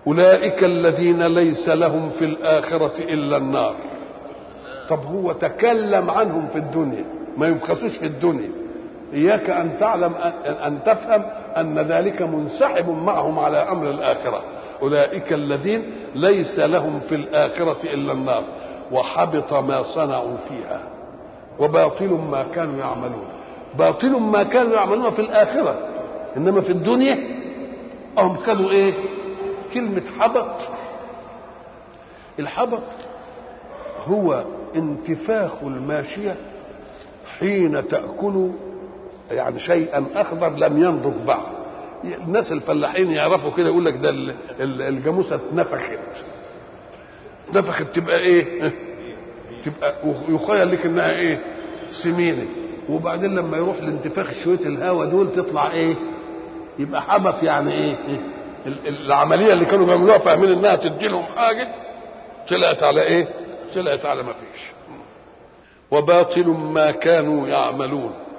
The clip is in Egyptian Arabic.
أولئك الذين ليس لهم في الآخرة إلا النار طب هو تكلم عنهم في الدنيا ما يبخسوش في الدنيا إياك أن تعلم أن تفهم أن ذلك منسحب معهم على أمر الآخرة أولئك الذين ليس لهم في الآخرة إلا النار وحبط ما صنعوا فيها وباطل ما كانوا يعملون باطل ما كانوا يعملون في الآخرة إنما في الدنيا هم خدوا إيه كلمة حبط الحبط هو انتفاخ الماشية حين تأكل يعني شيئا أخضر لم ينضج بعد الناس الفلاحين يعرفوا كده يقول لك ده الجاموسة اتنفخت نفخت تبقى ايه تبقى يخيل لك انها ايه سمينه وبعدين لما يروح لانتفاخ شويه الهواء دول تطلع ايه يبقى حبط يعني ايه, إيه؟ العمليه اللي كانوا بيعملوها فاهمين انها تدي لهم حاجه طلعت على ايه طلعت على ما فيش وباطل ما كانوا يعملون